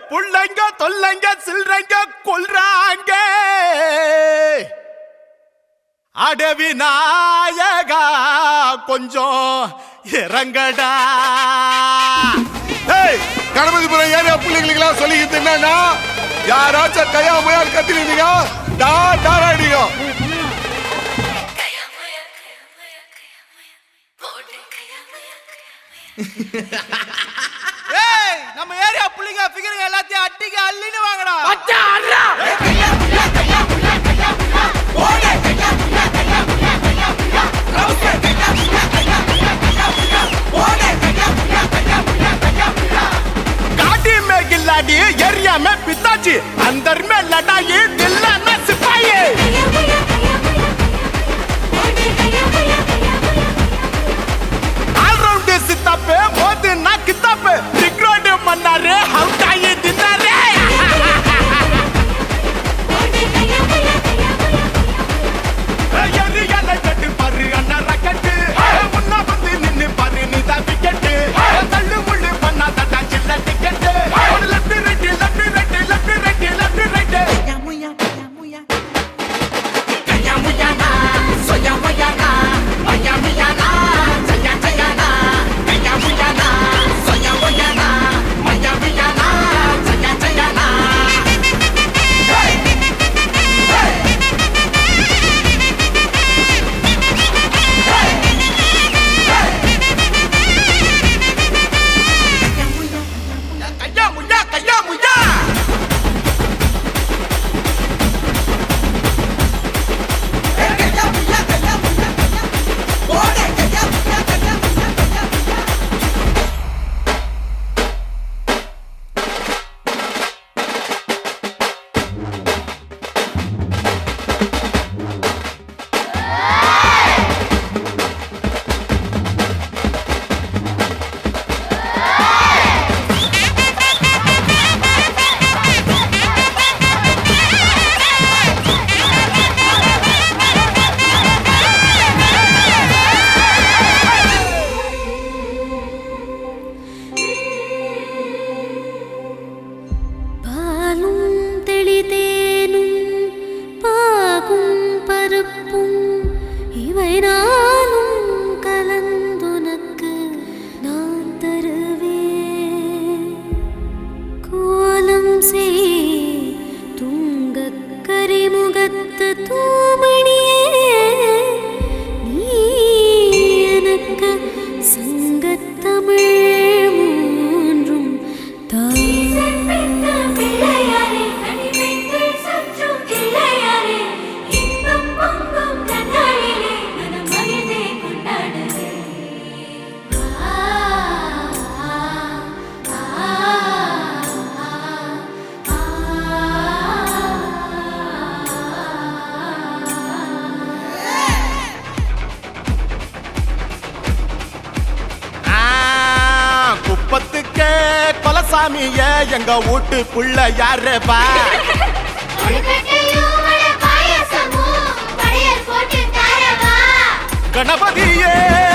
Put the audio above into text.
புள்ளைங்க தொல்லைங்க சில்றைங்க கொல்றாங்க அடவி நாயகா கொஞ்சம் இறங்கடா ஏய் கணபதிபுரம் ஏரியா பிள்ளைங்களுக்கெல்லாம் சொல்லிக்கிட்டு என்னன்னா யாராச்சும் கையா முயால் கத்தினீங்க நான் தாராடிங்க ஏய் நம்ம ஏரியா புள்ளைங்க ஃபிகருங்க எல்லாத்தையும் அட்டிக்கு அள்ளின்னு வாங்கடா गाड़ी में गिल्लाडी एरिया में पिताजी अंदर में लड़ाई दिल्ला में सिपाही ऑलराउंड सितापे मोदी ना किताबे रिक्रोड मन्ना रे हम का ये दिना रे எரியால கட்டு பாரு அண்ணா ராக்கெட்டு முன்னா வந்து நின்னு பாரு நீ தான் விக்கெட்டு தள்ளு முள்ளு பண்ணா தட்டா சில்ல ticket left right left right left right left right கையா முய்யா கையா முய்யா பாலும் தெளிதேனும் பாகும் பருப்பும் இவை நானும் கலந்துனக்கு நான் தருவேன் கோலம் செய் துங்கக் கரிமுகத்து தூமணியே நீ எனக்கு சங்கத்தமிழ் மூன்றும் ஆ, குப்பத்துக்கே கொலசாமிய எங்க வீட்டு புள்ள யாரு பா கணபதியே